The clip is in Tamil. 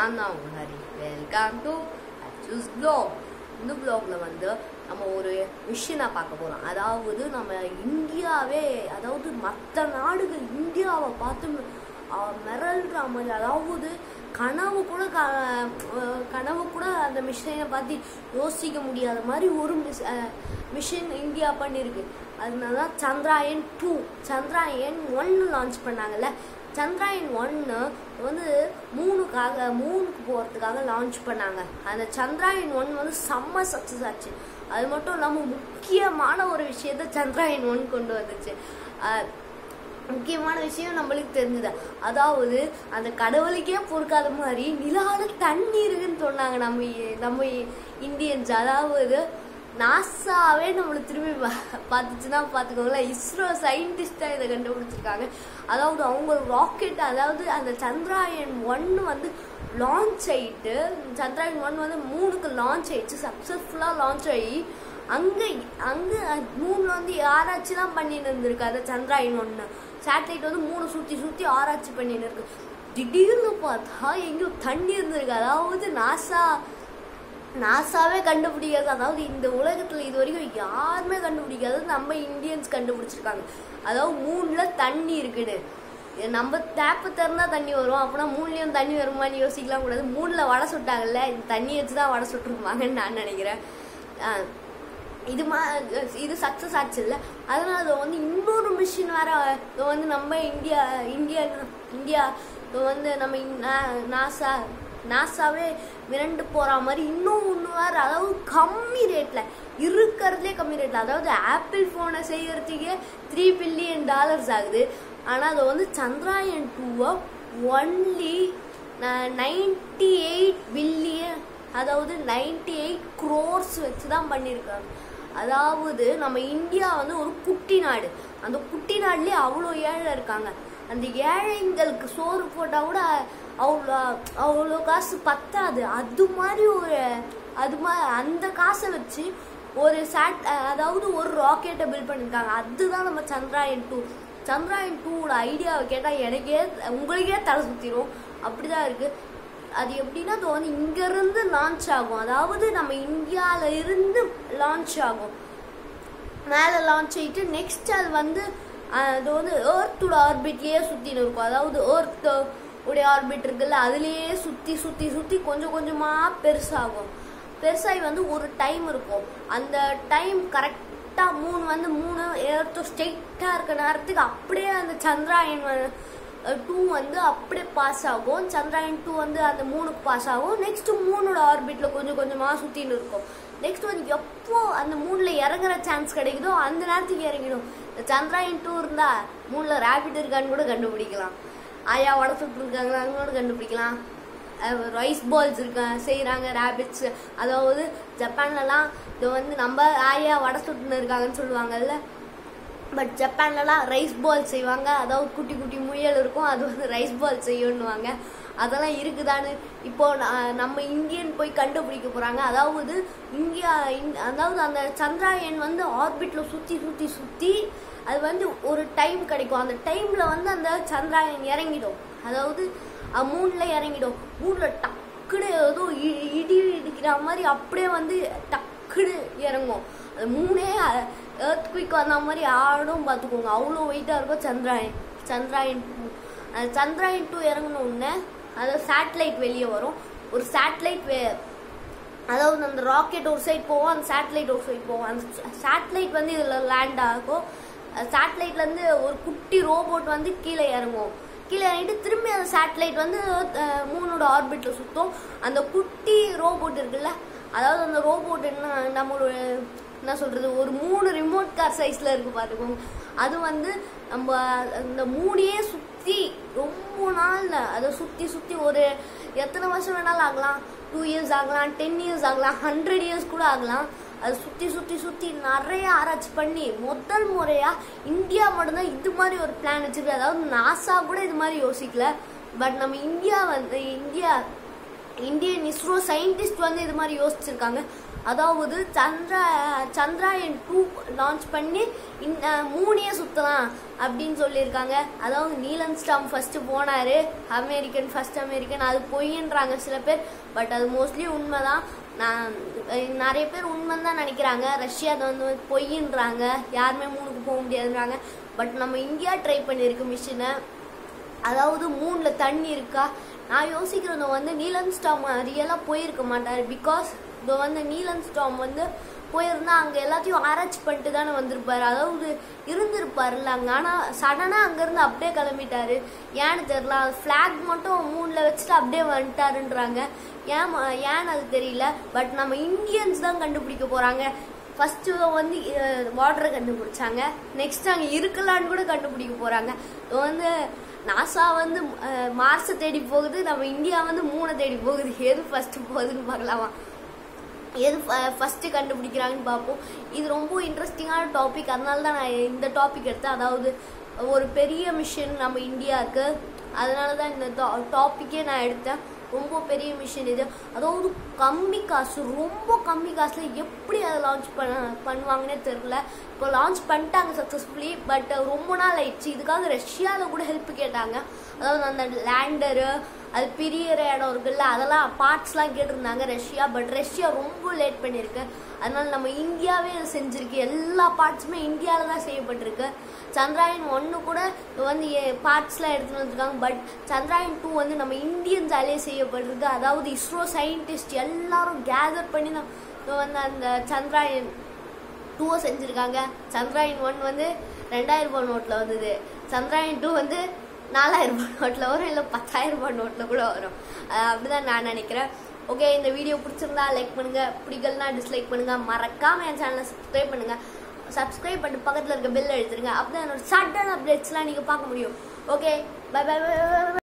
நான் தான் உங்க ஹரி வெல்கம் டு அச்சூஸ் ப்ளாக் இந்த ப்ளாக்ல வந்து நம்ம ஒரு மிஷினை பார்க்க போகிறோம் அதாவது நம்ம இந்தியாவே அதாவது மற்ற நாடுகள் இந்தியாவை பார்த்து அஹ், மிரள்ற மாதிரி அதாவது கனவு கூட க அஹ், கனவு கூட அந்த மிஷினை பார்த்து யோசிக்க முடியாத மாதிரி ஒரு மிஸ் மிஷின் இந்தியா பண்ணியிருக்கு அதனால தான் சந்திராயன் டூ சந்திராயன் ஒன்று லான்ச் பண்ணாங்கல்ல சந்திராயன் ஒன்று வந்து மூணுக்காக மூணுக்கு போகிறதுக்காக லான்ச் பண்ணாங்க அந்த சந்திராயன் ஒன் வந்து செம்ம சக்ஸஸ் ஆச்சு அது மட்டும் இல்லாமல் முக்கியமான ஒரு விஷயத்த சந்திராயன் ஒன் கொண்டு வந்துச்சு அஹ் முக்கியமான விஷயம் நம்மளுக்கு தெரிஞ்சுது அதாவது அந்த கடவுளுக்கே பொறுக்காத மாதிரி நிலால தண்ணி இருக்குன்னு சொன்னாங்க நம்ம இ- நம்ம இ- இந்தியன்ஸ் அதாவது நாசாவே நம்மளை திரும்பி பா- பார்த்துச்சுன்னா பார்த்துக்கோங்களேன் இஸ்ரோ சயின்டிஸ்டாக இதை கண்டுபிடிச்சிருக்காங்க அதாவது அவங்க ராக்கெட் அதாவது அந்த சந்திராயன் ஒன்று வந்து லான்ச் ஆயிட்டு சந்திராயன் ஒன் வந்து மூணுக்கு லான்ச் ஆயிடுச்சு சக்ஸஸ்ஃபுல்லாக லான்ச் ஆகி அங்கே அங்கே மூணில் வந்து ஆராய்ச்சி தான் பண்ணின்னு இருந்திருக்கு அந்த சந்திராயன் ஒன்று சேட்டலைட் வந்து மூணு சுற்றி சுற்றி ஆராய்ச்சி பண்ணின்னு இருக்கு திடீர்னு பார்த்தா எங்கேயோ தண்ணி இருந்திருக்கு அதாவது நாசா நாசாவே கண்டுபிடிக்காது அதாவது இந்த உலகத்தில் இது வரைக்கும் யாருமே கண்டுபிடிக்காது நம்ம இந்தியன்ஸ் கண்டுபிடிச்சிருக்காங்க அதாவது மூணில் தண்ணி இருக்குன்னு இது நம்ம டேப்பு திறந்தா தண்ணி வரும் அப்படின்னா மூணுலேயும் தண்ணி வருமான்னு யோசிக்கலாம் கூடாது மூணில் வடை சுட்டாங்கல்ல இந்த தண்ணி வச்சு தான் வடை சுட்டுருப்பாங்கன்னு நான் நினைக்கிறேன் ஆஹ் இது மா இது சக்ஸஸ் ஆச்சு இல்லை அதனால அது வந்து இன்னொரு மிஷின் வேற இது வந்து நம்ம இந்தியா இந்தியா இந்தியா இது வந்து நம்ம இந்~ நா- நாசா நாசாவே மிரண்டு போற மாதிரி இன்னும் ஒன்று வேற அதாவது கம்மி ரேட்ல இருக்கிறதுலே கம்மி ரேட்ல அதாவது ஆப்பிள் ஃபோனை செய்யறதுக்கே த்ரீ பில்லியன் டாலர்ஸ் ஆகுது ஆனால் அது வந்து சந்திராயன் டூவை ஒன்லி நைன்டி எயிட் பில்லியன் அதாவது நைன்டி எயிட் க்ரோர்ஸ் வச்சு தான் பண்ணியிருக்காங்க அதாவது நம்ம இந்தியா வந்து ஒரு குட்டி நாடு அந்த குட்டி நாடுலேயே அவ்வளோ ஏழை இருக்காங்க அந்த ஏழைங்களுக்கு சோறு போட்டால் கூட அவ்வளோ அவ்வளோ காசு பத்தாது அது மாதிரி ஒரு அது மா அந்த காசை வச்சு ஒரு சேட் அதாவது ஒரு ராக்கெட்டை பில்ட் பண்ணியிருக்காங்க அதுதான் நம்ம சந்திராயன் டூ சந்திராயன் டூவோட ஐடியாவை கேட்டால் எனக்கே உங்களுக்கே தலை சுற்றிடும் அப்படி தான் இருக்குது அது எப்படின்னா அது வந்து இங்கேருந்து லான்ச் ஆகும் அதாவது நம்ம இந்தியால இருந்து லான்ச் ஆகும் மேலே லான்ச் ஆகிட்டு நெக்ஸ்ட் அது வந்து அஹ், அது வந்து ஏர்த்தோட ஆர்பிட்லேயே சுற்றின்னு இருக்கும் அதாவது ஏர்த் உடைய ஆர்பிட் இருக்குல்ல அதுலேயே சுற்றி சுற்றி சுற்றி கொஞ்சம் கொஞ்சமாக பெருசாகும் பெருசாகி வந்து ஒரு டைம் இருக்கும் அந்த டைம் கரெக்டாக மூணு வந்து மூணு ஏர்த்தோ ஸ்ட்ரெயிட்டாக இருக்க நேரத்துக்கு அப்படியே அந்த சந்திராயன் டூ வந்து அப்படியே பாஸ் ஆகும் சந்திராயன் டூ வந்து அந்த மூணுக்கு பாஸ் ஆகும் நெக்ஸ்ட் மூணோட ஆர்பிட்ல கொஞ்சம் கொஞ்சமா சுத்தின்னு இருக்கும் நெக்ஸ்ட் வந்து எப்போ அந்த மூணுல இறங்குற சான்ஸ் கிடைக்குதோ அந்த நேரத்துக்கு இறங்கிடும் இந்த சந்திராயன் டூ இருந்தா மூணுல ரேபிட் இருக்கான்னு கூட கண்டுபிடிக்கலாம் ஆயா வட சுட்டு இருக்காங்களான்னு கூட கண்டுபிடிக்கலாம் ரைஸ் பால்ஸ் இருக்கா செய்கிறாங்க ரேபிட்ஸ் அதாவது ஜப்பான்லலாம் இது வந்து நம்ம ஆயா வடை சுட்டுன்னு இருக்காங்கன்னு சொல்லுவாங்கல்ல பட் ஜப்பான்லலாம் ரைஸ் பால் செய்வாங்க அதாவது குட்டி குட்டி முயல் இருக்கும் அது வந்து ரைஸ் பால் செய்யணுவாங்க அதெல்லாம் இருக்குதான்னு இப்போ ந- நம்ம இந்தியன் போய் கண்டுபிடிக்க போறாங்க அதாவது இந்தியா இந்- அதாவது அந்த சந்திராயன் வந்து ஆர்பிட்ல சுத்தி சுத்தி சுத்தி அது வந்து ஒரு டைம் கிடைக்கும் அந்த டைம்ல வந்து அந்த சந்திராயன் இறங்கிடும் அதாவது அஹ், மூணுல இறங்கிடும் மூணுல டக்குன்னு ஏதோ இ- இடி இடிக்கிற மாதிரி அப்படியே வந்து டக்குன்னு இறங்கும் அது மூணே எர்த் குயிக் வந்த மாதிரி ஆடும் பார்த்துக்கோங்க அவ்வளோ வெயிட்டாக இருக்கும் சந்திராயன் சந்திராயன் டூ அந்த சந்திராயன் டூ இறங்கின உடனே அதாவது சேட்டலைட் வெளியே வரும் ஒரு சேட்டலைட் வே அதாவது அந்த ராக்கெட் ஒரு சைடு போகும் அந்த சேட்டலைட் ஒரு சைடு போகும் அந்த சேட்டலைட் வந்து இதில் லேண்ட் ஆகும் சேட்டலைட்லேருந்து ஒரு குட்டி ரோபோட் வந்து கீழே இறங்கும் கீழே இறங்கிட்டு திரும்பி அந்த சேட்டலைட் வந்து அஹ், மூணோட ஆர்பிட்டில் சுற்றும் அந்த குட்டி ரோபோட் இருக்குல்ல அதாவது அந்த ரோபோட் என்ன நம்மளோட என்ன சொல்கிறது ஒரு மூணு ரிமோட் கார் சைஸில் இருக்கு பார்த்துக்கோங்க அது வந்து நம்ம அந்த மூணையே சுற்றி ரொம்ப நாள் அதை சுற்றி சுற்றி ஒரு எத்தனை வருஷம் வேணாலும் ஆகலாம் டூ இயர்ஸ் ஆகலாம் டென் இயர்ஸ் ஆகலாம் ஹண்ட்ரட் இயர்ஸ் கூட ஆகலாம் அது சுற்றி சுற்றி சுற்றி நிறைய ஆராய்ச்சி பண்ணி முதல் முறையாக இந்தியா மட்டும்தான் இது மாதிரி ஒரு பிளான் வச்சிருக்கு அதாவது நாசா கூட இது மாதிரி யோசிக்கல பட் நம்ம இந்தியா வந்து இந்தியா இந்தியன் இஸ்ரோ சயின்டிஸ்ட் வந்து இது மாதிரி யோசிச்சிருக்காங்க அதாவது சந்திரா சந்திராயன் டூ லான்ச் பண்ணி இந்த மூணையே சுற்றலாம் அப்படின்னு சொல்லியிருக்காங்க அதாவது நீலன் ஸ்டாம் ஃபர்ஸ்ட் போனாரு அமெரிக்கன் ஃபர்ஸ்ட் அமெரிக்கன் அது பொய்ன்றாங்க சில பேர் பட் அது மோஸ்ட்லி உண்மைதான் நான் அஹ் நிறைய பேர் உண்மைன்னு தான் நினைக்கிறாங்க ரஷ்யா அதை வந்து பொய்ன்றாங்க யாருமே மூணுக்கு போக முடியாதுன்றாங்க பட் நம்ம இந்தியா ட்ரை பண்ணியிருக்கு மிஷினை அதாவது மூணுல தண்ணி இருக்கா நான் யோசிக்கிறது வந்து நீலன் ஸ்டாம் ரியலாக போயிருக்க மாட்டார் பிகாஸ் இப்போ வந்து நீலன் ஸ்டாம் வந்து போயிருந்தா அங்கே எல்லாத்தையும் ஆராய்ச்சி பண்ணிட்டு தானே வந்திருப்பாரு அதாவது இருந்திருப்பாருல்ல அங்கே ஆனால் சடனாக அங்கேருந்து அப்படியே கிளம்பிட்டாரு ஏன்னு தெரில ஃப்ளாக் மட்டும் மூணில் வச்சுட்டு அப்படியே வந்துட்டாருன்றாங்க ஏன் ம- ஏன்னு அது தெரியல பட் நம்ம இந்தியன்ஸ் தான் கண்டுபிடிக்க போகிறாங்க ஃபர்ஸ்ட் வந்து வாட்டரை கண்டுபிடிச்சாங்க நெக்ஸ்ட் அங்கே இருக்கலான்னு கூட கண்டுபிடிக்க போறாங்க இப்போ வந்து நாசா வந்து அஹ், மார்ஸை தேடி போகுது நம்ம இந்தியா வந்து மூணை தேடி போகுது எது ஃபர்ஸ்ட் போகுதுன்னு பார்க்கலாமா எது ஃபர்ஸ்ட் கண்டுபிடிக்கிறாங்கன்னு பார்ப்போம் இது ரொம்ப இன்ட்ரெஸ்டிங்கான டாபிக் அதனால தான் நான் இந்த டாபிக் எடுத்தேன் அதாவது ஒரு பெரிய மிஷன் நம்ம இந்தியாவுக்கு அதனால தான் இந்த டாப்பிக்கே நான் எடுத்தேன் ரொம்ப பெரிய மிஷன் இது அதாவது கம்மி காசு ரொம்ப கம்மி காசில் எப்படி அதை லான்ச் பண்ண பண்ணுவாங்கன்னே தெரில இப்போ லான்ச் பண்ணிட்டாங்க சக்ஸஸ்ஃபுல்லி பட் ரொம்ப நாள் ஆயிடுச்சு இதுக்காக ரஷ்யாவில் கூட ஹெல்ப் கேட்டாங்க அதாவது அந்த லேண்டரு அது பிரியற இடம் இருக்குல்ல அதெல்லாம் பார்ட்ஸ்லாம் கேட்டிருந்தாங்க ரஷ்யா பட் ரஷ்யா ரொம்ப லேட் பண்ணியிருக்கு அதனால நம்ம இந்தியாவே அதை செஞ்சிருக்கு எல்லா பார்ட்ஸுமே இந்தியாவில் தான் செய்யப்பட்டிருக்கு சந்திராயன் ஒன்று கூட இப்போ வந்து பார்ட்ஸ்லாம் எடுத்துகிட்டு வந்திருக்காங்க பட் சந்திராயன் டூ வந்து நம்ம இந்தியன்ஸாலே செய்யப்பட்டிருக்கு அதாவது இஸ்ரோ சயின்டிஸ்ட் எல்லாரும் கேதர் பண்ணி தான் இப்போ வந்து அந்த சந்திராயன் டூவை செஞ்சுருக்காங்க சந்திராயன் ஒன் வந்து ரெண்டாயிரம் ரூபாய் நோட்டில் வந்தது சந்திராயன் டூ வந்து நாலாயிரம் ரூபாய் நோட்டில் வரும் இல்லை பத்தாயிரம் ரூபாய் நோட்டில் கூட வரும் அஹ் அப்படிதான் நான் நினைக்கிறேன் ஓகே இந்த வீடியோ பிடிச்சிருந்தா லைக் பண்ணுங்க பிடிக்கலனா டிஸ்லைக் பண்ணுங்க மறக்காம என் சேனலை சப்ஸ்கிரைப் பண்ணுங்க சப்ஸ்கிரைப் பண்ணிட்டு பக்கத்தில் இருக்க பெல் எடுத்துருங்க அப்பதான் என்னோட சடன் அப்டேட்ஸ்லாம் நீங்கள் பார்க்க முடியும் ஓகே பை பை